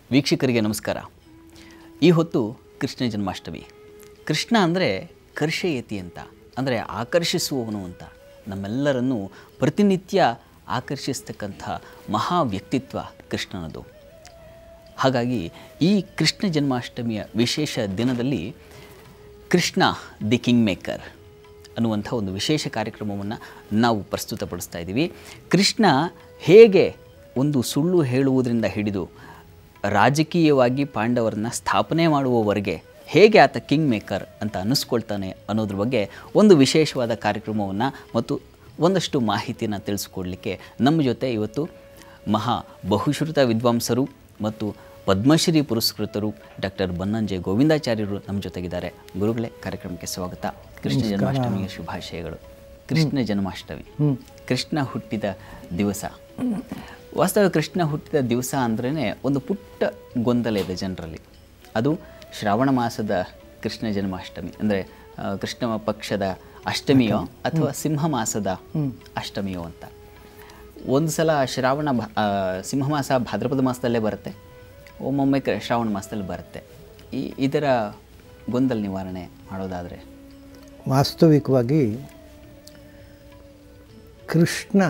ವೀಕ್ಷಕರಿಗೆ ನಮಸ್ಕಾರ ಈ ಹೊತ್ತು ಕೃಷ್ಣ ಜನ್ಮಾಷ್ಟಮಿ ಕೃಷ್ಣ ಅಂದರೆ ಕರ್ಷಯತಿ ಅಂತ ಅಂದರೆ ಆಕರ್ಷಿಸುವವನು ಅಂತ ನಮ್ಮೆಲ್ಲರನ್ನೂ ಪ್ರತಿನಿತ್ಯ ಆಕರ್ಷಿಸ್ತಕ್ಕಂಥ ಮಹಾ ವ್ಯಕ್ತಿತ್ವ ಕೃಷ್ಣನದು ಹಾಗಾಗಿ ಈ ಕೃಷ್ಣ ಜನ್ಮಾಷ್ಟಮಿಯ ವಿಶೇಷ ದಿನದಲ್ಲಿ ಕೃಷ್ಣ ದಿ ಕಿಂಗ್ ಮೇಕರ್ ಅನ್ನುವಂಥ ಒಂದು ವಿಶೇಷ ಕಾರ್ಯಕ್ರಮವನ್ನು ನಾವು ಪ್ರಸ್ತುತಪಡಿಸ್ತಾ ಇದ್ದೀವಿ ಕೃಷ್ಣ ಹೇಗೆ ಒಂದು ಸುಳ್ಳು ಹೇಳುವುದರಿಂದ ಹಿಡಿದು ರಾಜಕೀಯವಾಗಿ ಪಾಂಡವರನ್ನ ಸ್ಥಾಪನೆ ಮಾಡುವವರೆಗೆ ಹೇಗೆ ಆತ ಕಿಂಗ್ ಮೇಕರ್ ಅಂತ ಅನ್ನಿಸ್ಕೊಳ್ತಾನೆ ಅನ್ನೋದ್ರ ಬಗ್ಗೆ ಒಂದು ವಿಶೇಷವಾದ ಕಾರ್ಯಕ್ರಮವನ್ನು ಮತ್ತು ಒಂದಷ್ಟು ಮಾಹಿತಿಯನ್ನು ತಿಳಿಸ್ಕೊಡ್ಲಿಕ್ಕೆ ನಮ್ಮ ಜೊತೆ ಇವತ್ತು ಮಹಾ ಬಹುಶ್ರುತ ವಿದ್ವಾಂಸರು ಮತ್ತು ಪದ್ಮಶ್ರೀ ಪುರಸ್ಕೃತರು ಡಾಕ್ಟರ್ ಬನ್ನಂಜೆ ಗೋವಿಂದಾಚಾರ್ಯರು ನಮ್ಮ ಜೊತೆಗಿದ್ದಾರೆ ಗುರುಗಳೇ ಕಾರ್ಯಕ್ರಮಕ್ಕೆ ಸ್ವಾಗತ ಕೃಷ್ಣ ಜನ್ಮಾಷ್ಟಮಿಯ ಶುಭಾಶಯಗಳು ಕೃಷ್ಣ ಜನ್ಮಾಷ್ಟಮಿ ಕೃಷ್ಣ ಹುಟ್ಟಿದ ದಿವಸ ವಾಸ್ತವ ಕೃಷ್ಣ ಹುಟ್ಟಿದ ದಿವಸ ಅಂದ್ರೇ ಒಂದು ಪುಟ್ಟ ಗೊಂದಲ ಇದೆ ಜನರಲ್ಲಿ ಅದು ಶ್ರಾವಣ ಮಾಸದ ಕೃಷ್ಣ ಜನ್ಮಾಷ್ಟಮಿ ಅಂದರೆ ಕೃಷ್ಣ ಪಕ್ಷದ ಅಷ್ಟಮಿಯೋ ಅಥವಾ ಸಿಂಹ ಮಾಸದ ಅಷ್ಟಮಿಯೋ ಅಂತ ಒಂದು ಸಲ ಶ್ರಾವಣ ಭ- ಆ, ಸಿಂಹ ಮಾಸ ಭಾದ್ರಪದ ಮಾಸದಲ್ಲೇ ಬರುತ್ತೆ ಒಮ್ಮೊಮ್ಮೆ ಕ- ಶ್ರಾವಣ ಮಾಸದಲ್ಲಿ ಬರುತ್ತೆ ಈ ಇದರ ಗೊಂದಲ ನಿವಾರಣೆ ಮಾಡೋದಾದರೆ ವಾಸ್ತವಿಕವಾಗಿ ಕೃಷ್ಣ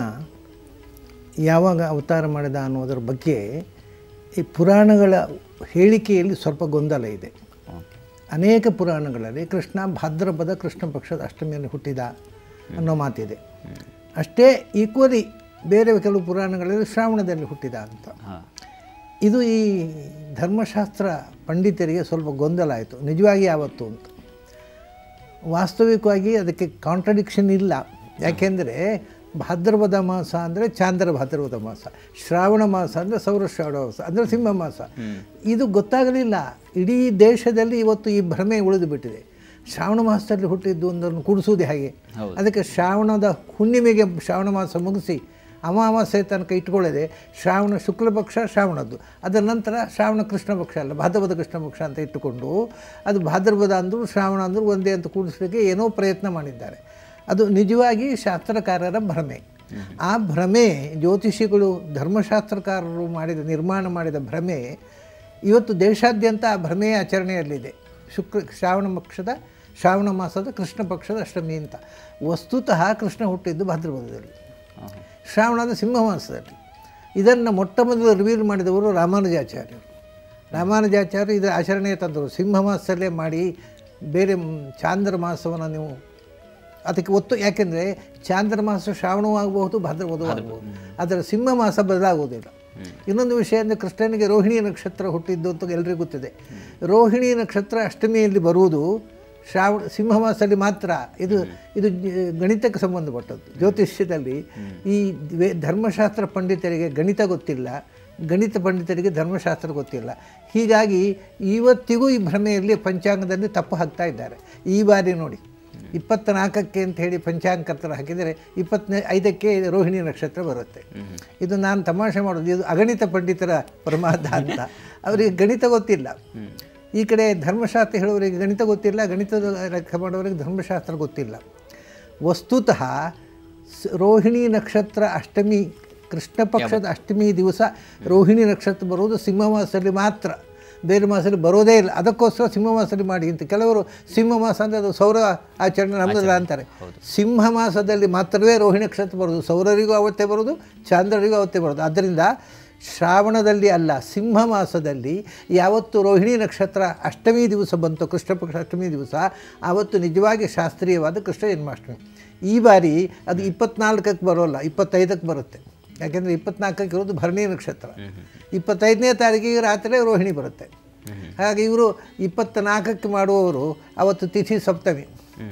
ಯಾವಾಗ ಅವತಾರ ಮಾಡಿದ ಅನ್ನೋದರ ಬಗ್ಗೆ ಈ ಪುರಾಣಗಳ ಹೇಳಿಕೆಯಲ್ಲಿ ಸ್ವಲ್ಪ ಗೊಂದಲ ಇದೆ ಓಕೆ ಅನೇಕ ಪುರಾಣಗಳಲ್ಲಿ ಕೃಷ್ಣ ಭಾದ್ರಪದ ಕೃಷ್ಣ ಪಕ್ಷದ ಅಷ್ಟಮಿಯಲ್ಲಿ ಹುಟ್ಟಿದ ಅನ್ನೋ ಮಾತಿದೆ ಅಷ್ಟೇ ಈಕ್ವಲಿ ಬೇರೆ ಕೆಲವು ಪುರಾಣಗಳಲ್ಲಿ ಶ್ರಾವಣದಲ್ಲಿ ಹುಟ್ಟಿದ ಅಂತ ಹಾಂ ಇದು ಈ ಧರ್ಮಶಾಸ್ತ್ರ ಪಂಡಿತರಿಗೆ ಸ್ವಲ್ಪ ಗೊಂದಲ ಆಯಿತು ನಿಜವಾಗಿ ಯಾವತ್ತು ಅಂತ ವಾಸ್ತವಿಕವಾಗಿ ಅದಕ್ಕೆ ಕಾಂಟ್ರಡಿಕ್ಷನ್ ಇಲ್ಲ ಯಾಕೆಂದರೆ ಭಾದ್ರಪದ ಮಾಸ ಅಂದರೆ ಚಾಂದ್ರ ಭಾದ್ರಪದ ಮಾಸ ಶ್ರಾವಣ ಮಾಸ ಅಂದರೆ ಸೌರ ಶ್ರಾವಣ ಮಾಸ ಅಂದರೆ ಸಿಂಹ ಮಾಸ ಇದು ಗೊತ್ತಾಗಲಿಲ್ಲ ಇಡೀ ದೇಶದಲ್ಲಿ ಇವತ್ತು ಈ ಭ್ರಮೆ ಉಳಿದು ಬಿಟ್ಟಿದೆ ಶ್ರಾವಣ ಮಾಸದಲ್ಲಿ ಹುಟ್ಟಿದ್ದು ಒಂದನ್ನು ಕುಡಿಸೋದು ಹೇಗೆ ಹೌದು. ಅದಕ್ಕೆ ಶ್ರಾವಣದ ಹುಣ್ಣಿಮೆಗೆ ಶ್ರಾವಣ ಮಾಸ ಮುಗಿಸಿ ಅಮಾವಾಸ್ಯೆ ತನಕ ಇಟ್ಕೊಳ್ಳದೆ ಶ್ರಾವಣ ಶುಕ್ಲ ಪಕ್ಷ ಶ್ರಾವಣದ್ದು ಅದರ ನಂತರ ಶ್ರಾವಣ ಕೃಷ್ಣ ಪಕ್ಷ ಅಲ್ಲ ಭಾದ್ರಪದ ಕೃಷ್ಣ ಪಕ್ಷ ಅಂತ ಇಟ್ಟುಕೊಂಡು ಅದು ಭಾದ್ರಪದ ಅಂದರು ಶ್ರಾವಣ ಅಂದರು ಒಂದೇ ಅಂತ ಕೂಡಿಸ್ಲಿಕ್ಕೆ ಏನೋ ಪ್ರಯತ್ನ ಮಾಡಿದ್ದಾರೆ ಅದು ನಿಜವಾಗಿ ಶಾಸ್ತ್ರಕಾರರ ಭ್ರಮೆ ಆ ಭ್ರಮೆ ಜ್ಯೋತಿಷಿಗಳು ಧರ್ಮಶಾಸ್ತ್ರಕಾರರು ಮಾಡಿದ ನಿರ್ಮಾಣ ಮಾಡಿದ ಭ್ರಮೆ ಇವತ್ತು ದೇಶಾದ್ಯಂತ ಆ ಭ್ರಮೆಯ ಆಚರಣೆಯಲ್ಲಿದೆ ಶುಕ್ರ ಶ್ರಾವಣ ಪಕ್ಷದ ಶ್ರಾವಣ ಮಾಸದ ಕೃಷ್ಣ ಪಕ್ಷದ ಅಷ್ಟಮಿ ಅಂತ ವಸ್ತುತಃ ಕೃಷ್ಣ ಹುಟ್ಟಿದ್ದು ಭಾದ್ರಪದದಲ್ಲಿ ಶ್ರಾವಣದ ಸಿಂಹ ಮಾಸದಲ್ಲಿ ಇದನ್ನು ಮೊಟ್ಟ ಮೊದಲು ರಿವೀಲ್ ಮಾಡಿದವರು ರಾಮಾನುಜಾಚಾರ್ಯರು ರಾಮಾನುಜಾಚಾರ್ಯರು ಇದರ ಆಚರಣೆ ತಂದರು ಸಿಂಹ ಮಾಸದಲ್ಲೇ ಮಾಡಿ ಬೇರೆ ಮ್, ಚಾಂದ್ರ ಮಾಸವನ್ನು ನೀವು ಅದಕ್ಕೆ ಒತ್ತು ಯಾಕೆಂದರೆ ಚಾಂದ್ರ ಮಾಸ ಶ್ರಾವಣವೂ ಆಗಬಹುದು ಭಾದ್ರಪದವೂ ಆಗಬಹುದು ಅದರ ಸಿಂಹ ಮಾಸ ಬದಲಾಗುವುದಿಲ್ಲ ಇನ್ನೊಂದು ವಿಷಯ ಅಂದರೆ ಕೃಷ್ಣನಿಗೆ ರೋಹಿಣಿ ನಕ್ಷತ್ರ ಹುಟ್ಟಿದ್ದು ಅಂತ ಎಲ್ರಿಗೂ ಗೊತ್ತಿದೆ ರೋಹಿಣಿ ನಕ್ಷತ್ರ ಅಷ್ಟಮಿಯಲ್ಲಿ ಬರುವುದು ಶ್ರಾವಣ ಸಿಂಹ ಮಾಸದಲ್ಲಿ ಮಾತ್ರ ಇದು ಇದು ಜ- ಗಣಿತಕ್ಕೆ ಸಂಬಂಧಪಟ್ಟದ್ದು ಜ್ಯೋತಿಷ್ಯದಲ್ಲಿ ಈ ದ್ವೇ- ಧರ್ಮಶಾಸ್ತ್ರ ಪಂಡಿತರಿಗೆ ಗಣಿತ ಗೊತ್ತಿಲ್ಲ ಗಣಿತ ಪಂಡಿತರಿಗೆ ಧರ್ಮಶಾಸ್ತ್ರ ಗೊತ್ತಿಲ್ಲ ಹೀಗಾಗಿ ಇವತ್ತಿಗೂ ಈ ಭ್ರಮೆಯಲ್ಲಿ ಪಂಚಾಂಗದಲ್ಲಿ ತಪ್ಪು ಹಾಕ್ತಾ ಇದ್ದಾರೆ ಈ ಬಾರಿ ನೋಡಿ ಇಪ್ಪತ್ತ ನಾಲ್ಕಕ್ಕೆ ಅಂತ ಹೇಳಿ ಪಂಚಾಂಗಕರ್ತರು ಹಾಕಿದರೆ ಇಪ್ಪತ್ತನೇ ಐದಕ್ಕೆ ರೋಹಿಣಿ ನಕ್ಷತ್ರ ಬರುತ್ತೆ ಇದು ನಾನು ತಮಾಷೆ ಮಾಡೋದು ಇದು ಅಗಣಿತ ಪಂಡಿತರ ಪ್ರಮಾದ ಅಂತ ಅವರಿಗೆ ಗಣಿತ ಗೊತ್ತಿಲ್ಲ ಈ ಕಡೆ ಧರ್ಮಶಾಸ್ತ್ರ ಹೇಳೋರಿಗೆ ಗಣಿತ ಗೊತ್ತಿಲ್ಲ ಗಣಿತದ ಲೆಕ್ಕ ಮಾಡೋರಿಗೆ ಧರ್ಮಶಾಸ್ತ್ರ ಗೊತ್ತಿಲ್ಲ ವಸ್ತುತಃ ಸ್- ರೋಹಿಣಿ ನಕ್ಷತ್ರ ಅಷ್ಟಮಿ ಕೃಷ್ಣ ಪಕ್ಷದ ಅಷ್ಟಮಿ ದಿವಸ ರೋಹಿಣಿ ನಕ್ಷತ್ರ ಬರುವುದು ಸಿಂಹ ಮಾಸದಲ್ಲಿ ಮಾತ್ರ ಬೇರೆ ಮಾಸದಲ್ಲಿ ಬರೋದೇ ಇಲ್ಲ ಅದಕ್ಕೋಸ್ಕರ ಸಿಂಹ ಮಾಸದಲ್ಲಿ ಮಾಡಿ ಅಂತ ಕೆಲವರು ಸಿಂಹ ಮಾಸ ಅಂದರೆ ಅದು ಸೌರ ಆಚರಣೆ ನಮ್ಮದಲ್ಲ ಅಂತಾರೆ ಸಿಂಹ ಮಾಸದಲ್ಲಿ ಮಾತ್ರವೇ ರೋಹಿಣಿ ನಕ್ಷತ್ರ ಬರೋದು ಸೌರರಿಗೂ ಅವತ್ತೇ ಬರೋದು ಚಾಂದ್ರರಿಗೂ ಅವತ್ತೇ ಬರೋದು ಆದ್ದರಿಂದ ಶ್ರಾವಣದಲ್ಲಿ ಅಲ್ಲ ಸಿಂಹ ಮಾಸದಲ್ಲಿ ಯಾವತ್ತು ರೋಹಿಣಿ ನಕ್ಷತ್ರ ಅಷ್ಟಮಿ ದಿವಸ ಬಂತು ಕೃಷ್ಣ ಪಕ್ಷ ಅಷ್ಟಮಿ ದಿವಸ ಆವತ್ತು ನಿಜವಾಗಿ ಶಾಸ್ತ್ರೀಯವಾದ ಕೃಷ್ಣ ಜನ್ಮಾಷ್ಟಮಿ ಈ ಬಾರಿ ಅದು ಇಪ್ಪತ್ನಾಲ್ಕಕ್ಕೆ ಬರೋಲ್ಲ ಇಪ್ಪತ್ತೈದಕ್ಕೆ ಬರುತ್ತೆ ಯಾಕೆಂದರೆ ಇಪ್ಪತ್ನಾಲ್ಕಕ್ಕೆ ಇರೋದು ಭರಣಿ ನಕ್ಷತ್ರ ಇಪ್ಪತ್ತೈದನೇ ತಾರೀಕಿಗೆ ರಾತ್ರಿ ರೋಹಿಣಿ ಬರುತ್ತೆ ಹಾಗೆ ಇವರು ಇಪ್ಪತ್ತ ನಾಲ್ಕಕ್ಕೆ ಮಾಡುವವರು ಅವತ್ತು ತಿಥಿ ಸಪ್ತಮಿ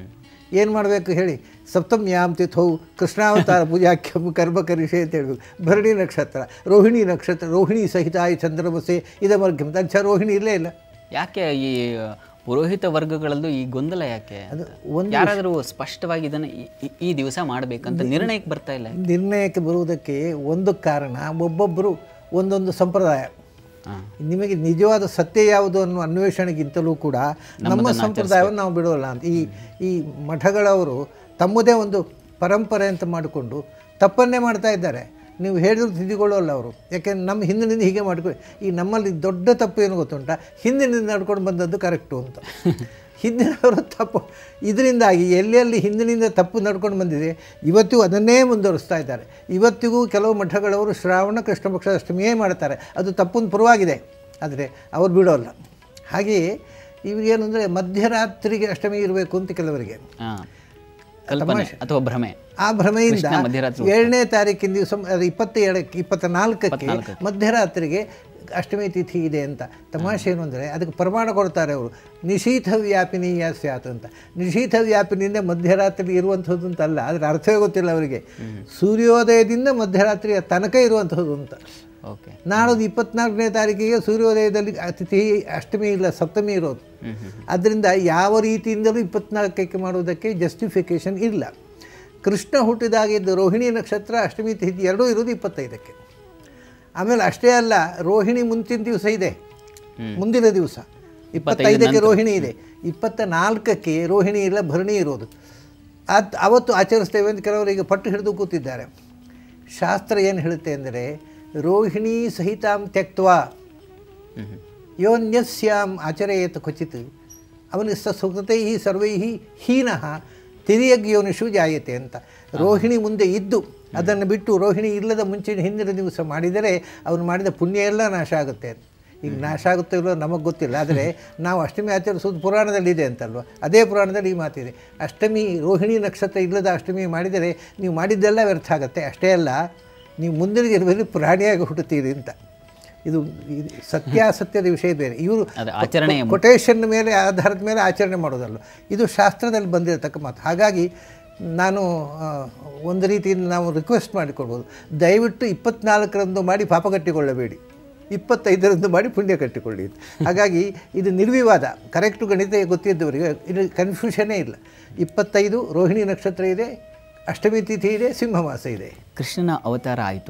ಏನು ಮಾಡಬೇಕು ಹೇಳಿ ಸಪ್ತಮ್ಯಾಮ್ ತಿಥೌ ಕೃಷ್ಣಾವತಾರ ಪೂಜಾಖ್ಯಂ ಕರ್ಮ ಕರಿಷೆ ಅಂತ ಹೇಳಬೇಕು ಭರಣಿ ನಕ್ಷತ್ರ ರೋಹಿಣಿ ನಕ್ಷತ್ರ ರೋಹಿಣಿ ಸಹಿತಾಯ ಚಂದ್ರಮಸೆ ಇದಮರ್ಘ್ಯಂ ತಚ್ಚ ರೋಹಿಣಿ ಇಲ್ಲೇ ಇಲ್ಲ ಯಾಕೆ ಈ ಪುರೋಹಿತ ವರ್ಗಗಳಲ್ಲೂ ಈ ಗೊಂದಲ ಯಾಕೆ ಅಂತ? ಒಂದು ಯಾರಾದರೂ ಸ್ಪಷ್ಟವಾಗಿ ಇದನ್ನು ಈ- ಈ- ಈ ದಿವಸ ಮಾಡಬೇಕಂತ ನಿರ್ಣಯಕ್ಕೆ ಬರ್ತಾ ಇಲ್ಲ ನಿರ್ಣಯಕ್ಕೆ ಬರುವುದಕ್ಕೆ ಒಂದು ಕಾರಣ ಒಬ್ಬೊಬ್ಬರು ಒಂದೊಂದು ಸಂಪ್ರದಾಯ ಹಾಂ ನಿಮಗೆ ನಿಜವಾದ ಸತ್ಯ ಯಾವುದು ಅನ್ನೋ ಅನ್ವೇಷಣೆಗಿಂತಲೂ ಕೂಡ ನಮ್ಮ ಸಂಪ್ರದಾಯವನ್ನು ನಾವು ಬಿಡೋಲ್ಲ ಅಂತ ಈ ಈ ಮಠಗಳವರು ತಮ್ಮದೇ ಒಂದು ಪರಂಪರೆ ಅಂತ ಮಾಡಿಕೊಂಡು ತಪ್ಪನ್ನೇ ಮಾಡ್ತಾ ಇದ್ದಾರೆ ನೀವು ಹೇಳಿದ್ರು ತಿದ್ದಿಕೊಳ್ಳೋಲ್ಲ ಅವರು ಯಾಕೆಂದ್ರೆ ನಮ್ಮ ಹಿಂದಿನಿಂದ ಹೀಗೆ ಮಾಡ್ಕೊಂಡು ಈ ನಮ್ಮಲ್ಲಿ ದೊಡ್ಡ ತಪ್ಪು ಏನು ಗೊತ್ತುಂಟ ಹಿಂದಿನಿಂದ ನಡ್ಕೊಂಡು ಬಂದದ್ದು ಕರೆಕ್ಟು ಅಂತ ಹಿಂದಿನವರು ತಪ್ಪು ಇದರಿಂದಾಗಿ ಎಲ್ಲೆಲ್ಲಿ ಹಿಂದಿನಿಂದ ತಪ್ಪು ನಡ್ಕೊಂಡು ಬಂದಿದೆ ಇವತ್ತಿಗೂ ಅದನ್ನೇ ಮುಂದುವರಿಸ್ತಾ ಇದ್ದಾರೆ ಇವತ್ತಿಗೂ ಕೆಲವು ಮಠಗಳವರು ಶ್ರಾವಣ ಕೃಷ್ಣ ಪಕ್ಷ ಅಷ್ಟಮಿಯೇ ಮಾಡ್ತಾರೆ ಅದು ತಪ್ಪು ಪರವಾಗಿದೆ ಆದರೆ ಅವ್ರು ಬಿಡೋಲ್ಲ ಹಾಗೆಯೇ ಇವ್ರಿಗೇನು ಅಂದರೆ ಮಧ್ಯರಾತ್ರಿಗೆ ಅಷ್ಟಮಿ ಇರಬೇಕು ಅಂತ ಕೆಲವರಿಗೆ ಹಾಂ ಕಲ್ಪನೆ ಅಥವಾ ಭ್ರಮೆ ಆ ಭ್ರಮೆಯಿಂದ ಕೃಷ್ಣ ಮಧ್ಯರಾತ್ರಿ ಏಳನೇ ತಾರೀಕಿನ ದಿವಸ ಅದು ಇಪ್ಪತ್ತೇಳಕ್ಕೆ ಇಪ್ಪತ್ತ ನಾಲ್ಕಕ್ಕೆ ಮಧ್ಯರಾತ್ರಿಗೆ ಅಷ್ಟಮಿ ತಿಥಿ ಇದೆ ಅಂತ ತಮಾಷೆ ಏನು ಅಂದರೆ ಅದಕ್ಕೆ ಪ್ರಮಾಣ ಕೊಡ್ತಾರೆ ಅವರು ನಿಶೀಥ ವ್ಯಾಪಿನೀಯ ಸ್ಯಾತ್ ಅಂತ ನಿಶೀಥ ವ್ಯಾಪಿನಿಂದ ಮಧ್ಯರಾತ್ರಿ ಇರುವಂಥದ್ದು ಅಂತಲ್ಲ ಅದರ ಅರ್ಥವೇ ಗೊತ್ತಿಲ್ಲ ಅವರಿಗೆ ಸೂರ್ಯೋದಯದಿಂದ ಮಧ್ಯರಾತ್ರಿಯ ತನಕ ಇರುವಂಥದ್ದು ಅಂತ ಓಕೆ ನಾಳದು ಇಪ್ಪತ್ನಾಲ್ಕನೇ ತಾರೀಕಿಗೆ ಸೂರ್ಯೋದಯದಲ್ಲಿ ತಿಥಿ ಅಷ್ಟಮಿ ಇಲ್ಲ ಸಪ್ತಮಿ ಇರೋದು ಅದರಿಂದ ಯಾವ ರೀತಿಯಿಂದಲೂ ಇಪ್ಪತ್ನಾಲ್ಕಕ್ಕೆ ಮಾಡುವುದಕ್ಕೆ ಜಸ್ಟಿಫಿಕೇಷನ್ ಇಲ್ಲ ಕೃಷ್ಣ ಹುಟ್ಟಿದಾಗಿದ್ದ ರೋಹಿಣಿ ನಕ್ಷತ್ರ ಅಷ್ಟಮಿ ತಿಥಿ ಎರಡೂ ಇರೋದು ಇಪ್ಪತ್ತೈದಕ್ಕೆ ಆಮೇಲೆ ಅಷ್ಟೇ ಅಲ್ಲ ರೋಹಿಣಿ ಮುಂಚಿನ ದಿವಸ ಇದೆ ಮುಂದಿನ ದಿವಸ ಇಪ್ಪತ್ತೈದಕ್ಕೆ ರೋಹಿಣಿ ಇದೆ ಇಪ್ಪತ್ತ ನಾಲ್ಕಕ್ಕೆ ರೋಹಿಣಿ ಇಲ್ಲ ಭರಣಿ ಇರೋದು ಅದು ಅವತ್ತು ಆಚರಿಸ್ತೇವೆ ಅಂತ ಕೆಲವರಿಗೆ ಪಟ್ಟು ಹಿಡಿದು ಕೂತಿದ್ದಾರೆ ಶಾಸ್ತ್ರ ಏನು ಹೇಳುತ್ತೆ ಅಂದರೆ ರೋಹಿಣಿ ಸಹಿತಾಂ ತ್ಯಕ್ತ್ವ ಯೋನ್ಯಸ್ಯಾಂ ಆಚರೇಯತ್ ಕ್ವಚಿತ್ ಅವನಿಗೆ ಸ ಸುಕೃತೈ ಸರ್ವೈ ಹೀನಃ ತಿರಿಯಗ್ಯೋನಿಷು ಜಾಯತೆ ಅಂತ ರೋಹಿಣಿ ಮುಂದೆ ಇದ್ದು ಅದನ್ನು ಬಿಟ್ಟು ರೋಹಿಣಿ ಇಲ್ಲದ ಮುಂಚಿನ ಹಿಂದಿನ ದಿವಸ ಮಾಡಿದರೆ ಅವನು ಮಾಡಿದ ಪುಣ್ಯ ಎಲ್ಲ ನಾಶ ಆಗುತ್ತೆ ಅಂತ ಈಗ ನಾಶ ಆಗುತ್ತೋ ಇಲ್ಲೋ ನಮಗೆ ಗೊತ್ತಿಲ್ಲ ಆದರೆ ನಾವು ಅಷ್ಟಮಿ ಆಚರಿಸೋದು ಪುರಾಣದಲ್ಲಿ ಇದೆ ಅಂತಲ್ವ ಅದೇ ಪುರಾಣದಲ್ಲಿ ಈ ಮಾತಿದೆ ಅಷ್ಟಮಿ ರೋಹಿಣಿ ನಕ್ಷತ್ರ ಇಲ್ಲದ ಅಷ್ಟಮಿ ಮಾಡಿದರೆ ನೀವು ಮಾಡಿದ್ದೆಲ್ಲ ವ್ಯರ್ಥ ಆಗುತ್ತೆ ಅಷ್ಟೇ ಅಲ್ಲ ನೀವು ಮುಂದಿನ ಜನ್ಮದಲ್ಲಿ ಪ್ರಾಣಿಯಾಗಿ ಹುಟ್ಟುತ್ತೀರಿ ಅಂತ ಇದು ಇದು ಸತ್ಯಾಸತ್ಯದ ವಿಷಯ ಬೇರೆ ಇವರು ಅದು ಆಚರಣೆ ಕೊಟೇಶನ್ ಮೇಲೆ ಆಧಾರದ ಮೇಲೆ ಆಚರಣೆ ಮಾಡೋದಲ್ಲ ಇದು ಶಾಸ್ತ್ರದಲ್ಲಿ ಬಂದಿರತಕ್ಕ ಮಾತು ಹಾಗಾಗಿ ನಾನು ಆ, ಒಂದು ರೀತಿಯಿಂದ ನಾವು ರಿಕ್ವೆಸ್ಟ್ ಮಾಡಿಕೊಳ್ಬೋದು ದಯವಿಟ್ಟು ಇಪ್ಪತ್ನಾಲ್ಕರಂದು ಮಾಡಿ ಪಾಪ ಕಟ್ಟಿಕೊಳ್ಳಬೇಡಿ ಇಪ್ಪತ್ತೈದರಂದು ಮಾಡಿ ಪುಣ್ಯ ಕಟ್ಟಿಕೊಳ್ಳಿ ಅಂತ. ಹಾಗಾಗಿ ಇದು ನಿರ್ವಿವಾದ ಕರೆಕ್ಟು ಗಣಿತ ಗೊತ್ತಿದ್ದವರಿಗೆ ಇದು ಕನ್ಫ್ಯೂಷನ್ನೇ ಇಲ್ಲ ಇಪ್ಪತ್ತೈದು ರೋಹಿಣಿ ನಕ್ಷತ್ರ ಇದೆ ಅಷ್ಟಮಿ ತಿಥಿ ಇದೆ ಸಿಂಹಮಾಸ ಇದೆ ಕೃಷ್ಣನ ಅವತಾರ ಆಯಿತು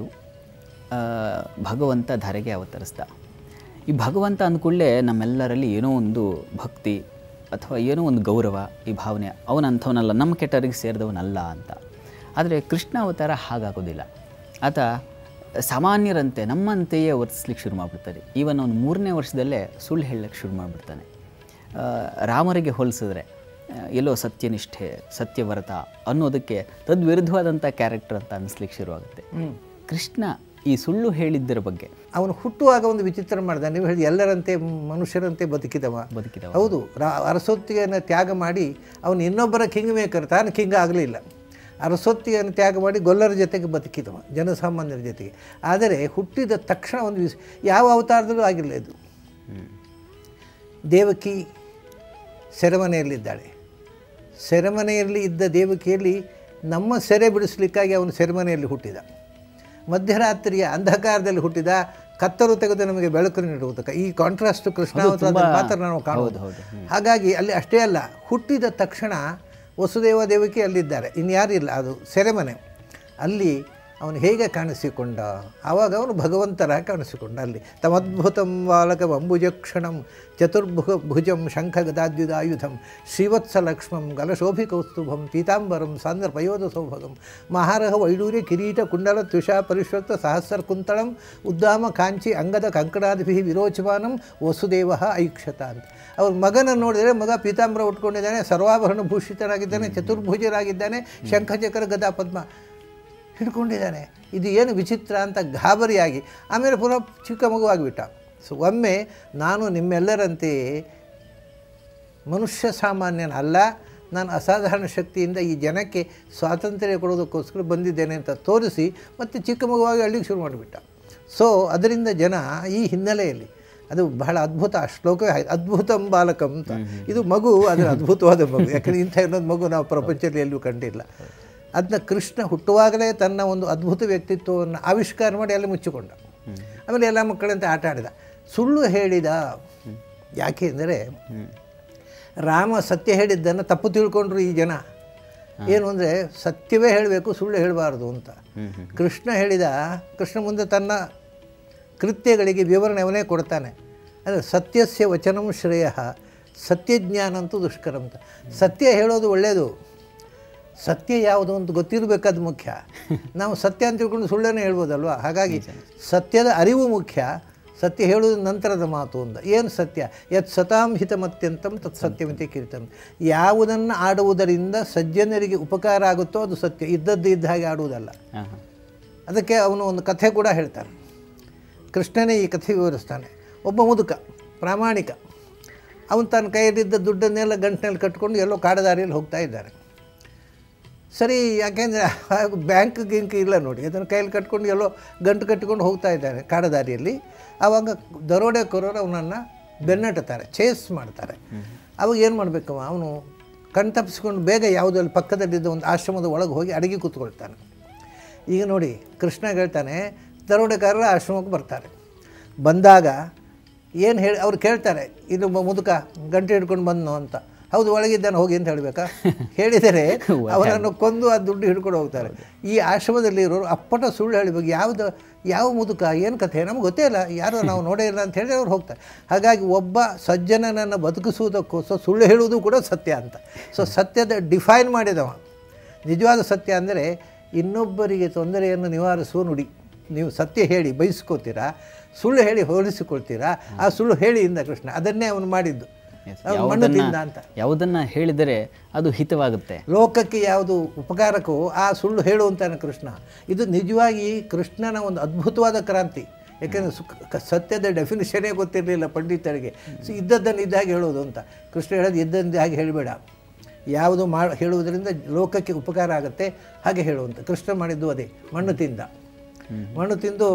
ಭಗವಂತ ಧರೆಗೆ ಅವತರಿಸ್ದ ಈ ಭಗವಂತ ಅಂದ್ಕೂಡಲೇ ನಮ್ಮೆಲ್ಲರಲ್ಲಿ ಏನೋ ಒಂದು ಭಕ್ತಿ ಅಥವಾ ಏನೋ ಒಂದು ಗೌರವ ಈ ಭಾವನೆ ಅವನಂಥವನಲ್ಲ ನಮ್ಮ ಕೆಟ್ಟವರಿಗೆ ಸೇರಿದವನಲ್ಲ ಅಂತ ಆದರೆ ಕೃಷ್ಣ ಅವತಾರ ಹಾಗಾಗೋದಿಲ್ಲ ಆತ ಸಾಮಾನ್ಯರಂತೆ ನಮ್ಮಂತೆಯೇ ವರ್ತಿಸ್ಲಿಕ್ಕೆ ಶುರು ಮಾಡಿಬಿಡ್ತಾರೆ ಈವನ್ ಅವನು ಮೂರನೇ ವರ್ಷದಲ್ಲೇ ಸುಳ್ಳು ಹೇಳಲಿಕ್ಕೆ ಶುರು ಮಾಡಿಬಿಡ್ತಾನೆ ಆ, ರಾಮರಿಗೆ ಹೋಲಿಸಿದ್ರೆ ಆ, ಎಲ್ಲೋ ಸತ್ಯನಿಷ್ಠೆ ಸತ್ಯವ್ರತ ಅನ್ನೋದಕ್ಕೆ ತದ್ವಿರುದ್ಧವಾದಂಥ ಕ್ಯಾರೆಕ್ಟರ್ ಅಂತ ಅನ್ನಿಸ್ಲಿಕ್ಕೆ ಶುರುವಾಗುತ್ತೆ ಕೃಷ್ಣ ಈ ಸುಳ್ಳು ಹೇಳಿದ್ದರ ಬಗ್ಗೆ ಅವನು ಹುಟ್ಟುವಾಗ ಒಂದು ವಿಚಿತ್ರ ಮಾಡ್ದ ನೀವು ಹೇಳಿ ಎಲ್ಲರಂತೆ ಮನುಷ್ಯರಂತೆ ಬದುಕಿದವ ಬದುಕಿದವ ಹೌದು ರಾ ಅರಸೊತ್ತಿಗೆಯನ್ನು ತ್ಯಾಗ ಮಾಡಿ ಅವನು ಇನ್ನೊಬ್ಬರ ಕಿಂಗ್ ಮೇಕರ್ ತಾನು ಕಿಂಗ್ ಆಗಲಿಲ್ಲ ಅರಸೊತ್ತಿಗೆಯನ್ನು ತ್ಯಾಗ ಮಾಡಿ ಗೊಲ್ಲರ ಜೊತೆಗೆ ಬದುಕಿದವ ಜನಸಾಮಾನ್ಯರ ಜೊತೆಗೆ ಆದರೆ ಹುಟ್ಟಿದ ತಕ್ಷಣ ಒಂದು ವಿಸ್ ಯಾವ ಅವತಾರದಲ್ಲೂ ಆಗಿಲ್ಲ ಇದು ದೇವಕಿ ಸೆರೆಮನೆಯಲ್ಲಿದ್ದಾಳೆ ಸೆರೆಮನೆಯಲ್ಲಿ ಇದ್ದ ದೇವಕಿಯಲ್ಲಿ ನಮ್ಮ ಸೆರೆ ಬಿಡಿಸ್ಲಿಕ್ಕಾಗಿ ಅವನು ಸೆರೆಮನೆಯಲ್ಲಿ ಹುಟ್ಟಿದ ಮಧ್ಯರಾತ್ರಿಯ ಅಂಧಕಾರದಲ್ಲಿ ಹುಟ್ಟಿದ ಕತ್ತರು ತೆಗೆದು ನಮಗೆ ಬೆಳಕು ನೀಡುವುದಕ್ಕೆ ಈ ಕಾಂಟ್ರಾಸ್ಟ್ ಕೃಷ್ಣಾವತಾರದ ಪಾತ್ರ ನಾವು ಕಾಣುವುದು ಹಾಗಾಗಿ ಅಲ್ಲಿ ಅಷ್ಟೇ ಅಲ್ಲ ಹುಟ್ಟಿದ ತಕ್ಷಣ ವಸುದೇವ ದೇವಕಿ ಅಲ್ಲಿದ್ದಾರೆ ಇನ್ಯಾರಿಲ್ಲ ಅದು ಸೆರೆಮನೆ ಅಲ್ಲಿ ಅವನು ಹೇಗೆ ಕಾಣಿಸಿಕೊಂಡ ಆವಾಗ ಅವನು ಭಗವಂತರ ಕಾಣಿಸಿಕೊಂಡ ಅಲ್ಲಿ ತಮದ್ಭುತಂ ಬಾಲಕಂ ಅಂಬುಜಕ್ಷಣಂ ಚತುರ್ಭುಜ ಭುಜಂ ಶಂಖ ಗದಾದ್ಯುದಾಯುಧಂ ಶ್ರೀವತ್ಸಲಕ್ಷ್ಮಂ ಗಲಶೋಭಿಕೌಸ್ತುಭಂ ಪೀತಾಂಬರಂ ಸಾಂದ್ರ ಪಯೋಧ ಸೌಭಗಂ ಮಹಾರಹ ವೈಡೂರ್ಯ ಕಿರೀಟ ಕುಂಡಲ ತ್ಯುಷಾ ಪರಿಶ್ವಕ್ತ ಸಹಸ್ರ ಕುಂತಳಂ ಉದ್ದಾಮ ಕಾಂಚಿ ಅಂಗದ ಕಂಕಣಾದಿಭಿ ವಿರೋಚಮಾನಂ ವಸುದೇವ ಐಕ್ಷತ ಅಂತ ಅವ್ರ ಮಗನ ನೋಡಿದರೆ ಮಗ ಪೀತಾಂಬರ ಉಟ್ಕೊಂಡಿದ್ದಾನೆ ಸರ್ವಾಭರಣ ಭೂಷಿತನಾಗಿದ್ದಾನೆ ಚತುರ್ಭುಜರಾಗಿದ್ದಾನೆ ಶಂಖಚಕ್ರ ಗದಾ ಪದ್ಮ ಹಿಡ್ಕೊಂಡಿದ್ದಾನೆ ಇದು ಏನು ವಿಚಿತ್ರ ಅಂತ ಗಾಬರಿಯಾಗಿ ಆಮೇಲೆ ಪುನಃ ಚಿಕ್ಕ ಮಗುವಾಗಿಬಿಟ್ಟ ಸೊ ಒಮ್ಮೆ ನಾನು ನಿಮ್ಮೆಲ್ಲರಂತೆಯೇ ಮನುಷ್ಯ ಸಾಮಾನ್ಯನಲ್ಲ ನಾನು ಅಸಾಧಾರಣ ಶಕ್ತಿಯಿಂದ ಈ ಜನಕ್ಕೆ ಸ್ವಾತಂತ್ರ್ಯ ಕೊಡೋದಕ್ಕೋಸ್ಕರ ಬಂದಿದ್ದೇನೆ ಅಂತ ತೋರಿಸಿ ಮತ್ತು ಚಿಕ್ಕ ಮಗುವಾಗಿ ಅಳ್ಳಿಗೆ ಶುರು ಮಾಡಿಬಿಟ್ಟ ಸೊ ಅದರಿಂದ ಜನ ಈ ಹಿನ್ನೆಲೆಯಲ್ಲಿ ಅದು ಬಹಳ ಅದ್ಭುತ ಆ ಶ್ಲೋಕವೇ ಹಾಗೆ ಅದ್ಭುತಂ ಬಾಲಕಂ ಅಂತ ಇದು ಮಗು ಅದರ ಅದ್ಭುತವಾದ ಮಗು ಯಾಕಂದರೆ ಇಂಥ ಇನ್ನೊಂದು ಮಗು ನಾವು ಪ್ರಪಂಚದಲ್ಲಿ ಎಲ್ಲೂ ಕಂಡಿಲ್ಲ ಅದನ್ನ ಕೃಷ್ಣ ಹುಟ್ಟುವಾಗಲೇ ತನ್ನ ಒಂದು ಅದ್ಭುತ ವ್ಯಕ್ತಿತ್ವವನ್ನು ಆವಿಷ್ಕಾರ ಮಾಡಿ ಅಲ್ಲಿ ಮುಚ್ಚಿಕೊಂಡ ಆಮೇಲೆ ಎಲ್ಲ ಮಕ್ಕಳಂತೆ ಆಟ ಆಡಿದ ಸುಳ್ಳು ಹೇಳಿದ ಯಾಕೆ ಅಂದರೆ ರಾಮ ಸತ್ಯ ಹೇಳಿದ್ದನ್ನು ತಪ್ಪು ತಿಳ್ಕೊಂಡ್ರು ಈ ಜನ ಏನು ಅಂದರೆ ಸತ್ಯವೇ ಹೇಳಬೇಕು ಸುಳ್ಳು ಹೇಳಬಾರ್ದು ಅಂತ ಕೃಷ್ಣ ಹೇಳಿದ ಕೃಷ್ಣ ಮುಂದೆ ತನ್ನ ಕೃತ್ಯಗಳಿಗೆ ವಿವರಣೆ ಅವನೇ ಕೊಡ್ತಾನೆ ಅಂದರೆ ಸತ್ಯಸ್ಯ ವಚನಂ ಶ್ರೇಯ ಸತ್ಯಜ್ಞಾನ ಅಂತೂ ದುಷ್ಕರ ಅಂತ ಸತ್ಯ ಹೇಳೋದು ಒಳ್ಳೆಯದು ಸತ್ಯ ಯಾವುದು ಅಂತ ಗೊತ್ತಿರಬೇಕಾದ ಮುಖ್ಯ ನಾವು ಸತ್ಯ ಅಂತ ತಿಳ್ಕೊಂಡು ಸುಳ್ಳನ್ನೇ ಹೇಳ್ಬೋದಲ್ವಾ ಹಾಗಾಗಿ ಸತ್ಯದ ಅರಿವು ಮುಖ್ಯ ಸತ್ಯ ಹೇಳುವುದು ನಂತರದ ಮಾತು ಅಂತ ಏನು ಸತ್ಯ ಯತ್ ಸತಾಂ ಹಿತಮತ್ಯಂತಂ ತತ್ ಸತ್ಯಮಿತಿ ಕೀರ್ತಂ ಯಾವುದನ್ನು ಆಡುವುದರಿಂದ ಸಜ್ಜನರಿಗೆ ಉಪಕಾರ ಆಗುತ್ತೋ ಅದು ಸತ್ಯ ಇದ್ದದ್ದು ಇದ್ದ ಹಾಗೆ ಆಡುವುದಲ್ಲ ಹಾಂ ಹಾಂ ಅದಕ್ಕೆ ಅವನು ಒಂದು ಕಥೆ ಕೂಡ ಹೇಳ್ತಾನೆ ಕೃಷ್ಣನೇ ಈ ಕಥೆ ವಿವರಿಸ್ತಾನೆ ಒಬ್ಬ ಮುದುಕ ಪ್ರಾಮಾಣಿಕ ಅವನು ತನ್ನ ಕೈಯಲ್ಲಿದ್ದ ದುಡ್ಡನ್ನೆಲ್ಲ ಗಂಟಿನಲ್ಲಿ ಕಟ್ಕೊಂಡು ಎಲ್ಲೋ ಕಾಡದಾರಿಯಲ್ಲಿ ಹೋಗ್ತಾ ಇದ್ದಾನೆ ಸರಿ ಯಾಕೆಂದರೆ ಬ್ಯಾಂಕ್ ಗಿಂಕ್ ಇಲ್ಲ ನೋಡಿ ಅದನ್ನು ಕೈಯಲ್ಲಿ ಕಟ್ಕೊಂಡು ಎಲ್ಲೋ ಗಂಟು ಕಟ್ಟಿಕೊಂಡು ಹೋಗ್ತಾ ಇದ್ದಾನೆ ಕಾಡದಾರಿಯಲ್ಲಿ ಆವಾಗ ದರೋಡೆಕೋರರು ಅವನನ್ನು ಬೆನ್ನಟ್ಟುತ್ತಾರೆ ಚೇಸ್ ಮಾಡ್ತಾರೆ ಅವಾಗ ಏನು ಮಾಡಬೇಕು ಅವನು ಕಣ್ತಪ್ಪಿಸ್ಕೊಂಡು ಬೇಗ ಯಾವುದಲ್ಲಿ ಪಕ್ಕದಲ್ಲಿದ್ದ ಒಂದು ಆಶ್ರಮದ ಒಳಗೆ ಹೋಗಿ ಅಡಿಗೆ ಕೂತ್ಕೊಳ್ತಾನೆ ಈಗ ನೋಡಿ ಕೃಷ್ಣ ಹೇಳ್ತಾನೆ ದರೋಡೆಕಾರರ ಆಶ್ರಮಕ್ಕೆ ಬರ್ತಾರೆ ಬಂದಾಗ ಏನು ಹೇಳಿ ಅವ್ರು ಕೇಳ್ತಾರೆ ಇನ್ನೊಬ್ಬ ಮುದುಕ ಗಂಟೆ ಹಿಡ್ಕೊಂಡು ಬಂದ್ನು ಅಂತ ಹೌದು ಒಳಗಿದ್ದಾನೆ ಹೋಗಿ ಅಂತ ಹೇಳಬೇಕಾ ಹೇಳಿದರೆ ಅವನನ್ನು ಕೊಂದು ಆ ದುಡ್ಡು ಹಿಡ್ಕೊಂಡು ಹೋಗ್ತಾರೆ ಈ ಆಶ್ರಮದಲ್ಲಿ ಇರೋರು ಅಪ್ಪಟ ಸುಳ್ಳು ಹೇಳಬೇಕು ಯಾವುದು ಯಾವ ಮುದುಕ ಏನು ಕಥೆ ನಮ್ಗೆ ಗೊತ್ತೇ ಇಲ್ಲ ಯಾರೋ ನಾವು ನೋಡೇ ಇಲ್ಲ ಅಂತ ಹೇಳಿ ಅವ್ರು ಹೋಗ್ತಾರೆ ಹಾಗಾಗಿ ಒಬ್ಬ ಸಜ್ಜನನನ್ನು ಬದುಕಿಸುವುದಕ್ಕೋಸ್ಕರ ಸುಳ್ಳು ಹೇಳುವುದು ಕೂಡ ಸತ್ಯ ಅಂತ ಸೊ ಸತ್ಯದ ಡಿಫೈನ್ ಮಾಡಿದವ ನಿಜವಾದ ಸತ್ಯ ಅಂದರೆ ಇನ್ನೊಬ್ಬರಿಗೆ ತೊಂದರೆಯನ್ನು ನಿವಾರಿಸುವ ನುಡಿ ನೀವು ಸತ್ಯ ಹೇಳಿ ಬಯಸ್ಕೋತೀರಾ ಸುಳ್ಳು ಹೇಳಿ ಹೋಲಿಸಿಕೊಳ್ತೀರಾ ಆ ಸುಳ್ಳು ಹೇಳಿ ಇಂದ ಕೃಷ್ಣ ಅದನ್ನೇ ಅವನು ಮಾಡಿದ್ದು Yes. ಅವ್ನು ಮಣ್ಣು ತಿಂದ ಅಂತ ಯಾವುದನ್ನು ಹೇಳಿದರೆ ಅದು ಹಿತವಾಗುತ್ತೆ ಲೋಕಕ್ಕೆ ಯಾವುದು ಉಪಕಾರಕ್ಕೋ ಆ ಸುಳ್ಳು ಹೇಳುವಂತಾನೆ ಕೃಷ್ಣ ಇದು ನಿಜವಾಗಿ ಕೃಷ್ಣನ ಒಂದು ಅದ್ಭುತವಾದ ಕ್ರಾಂತಿ ಯಾಕೆಂದರೆ ಸುಖ ಕ- ಸತ್ಯದ ಡೆಫಿನಿಷನೇ ಗೊತ್ತಿರಲಿಲ್ಲ ಪಂಡಿತರಿಗೆ ಸೊ ಇದ್ದದ್ದನ್ನು ಇದ್ದಾಗೆ ಹೇಳೋದು ಅಂತ ಕೃಷ್ಣ ಹೇಳೋದು ಇದ್ದದ್ದು ಹಾಗೆ ಹೇಳಬೇಡ ಯಾವುದು ಮಾ ಹೇಳುವುದರಿಂದ ಲೋಕಕ್ಕೆ ಉಪಕಾರ ಆಗುತ್ತೆ ಹಾಗೆ ಹೇಳುವಂತ ಕೃಷ್ಣ ಮಾಡಿದ್ದು ಅದೇ ಮಣ್ಣು ತಿಂದ ಮಣ್ಣು ತಿಂದು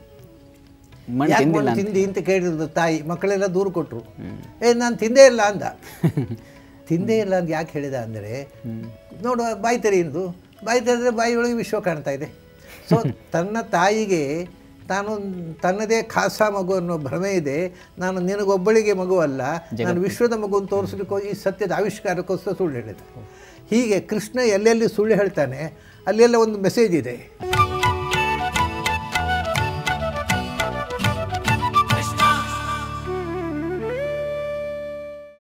ಮಣ್ಣು ಯಾಕೆ ತಿಂದಿಲ್ಲ ಮಣ್ಣು ತಿಂದಿ ಅಂತ ಕೇಳಿದ್ರು ತಾಯಿ ಮಕ್ಕಳೆಲ್ಲ ದೂರ ಕೊಟ್ಟರು ಏ ನಾನು ತಿಂದೇ ಇಲ್ಲ ಅಂದ ತಿಂದೇ ಇಲ್ಲ ಅಂತ ಯಾಕೆ ಹೇಳಿದ ಅಂದರೆ ನೋಡುವ ಬಾಯಿ ತೆರೆಯಿಂದು ಬಾಯಿ ತೆರೆದ್ರೆ ಬಾಯಿಯೊಳಗೆ ವಿಶ್ವ ಕಾಣ್ತಾ ಇದೆ ಸೊ ತನ್ನ ತಾಯಿಗೆ ತಾನು ತನ್ನದೇ ಖಾಸ ಮಗು ಅನ್ನೋ ಭ್ರಮೆ ಇದೆ ನಾನು ನಿನಗೊಬ್ಬಳಿಗೆ ಮಗು ಅಲ್ಲ ನಾನು ವಿಶ್ವದ ಮಗುವನ್ನು ತೋರಿಸ್ಲಿಕ್ಕೆ ಈ ಸತ್ಯದ ಆವಿಷ್ಕಾರಕ್ಕೋಸ್ಕರ ಸುಳ್ಳು ಹೇಳಿದ ಹೀಗೆ ಕೃಷ್ಣ ಎಲ್ಲೆಲ್ಲಿ ಸುಳ್ಳು ಹೇಳ್ತಾನೆ ಅಲ್ಲೆಲ್ಲ ಒಂದು ಮೆಸೇಜ್ ಇದೆ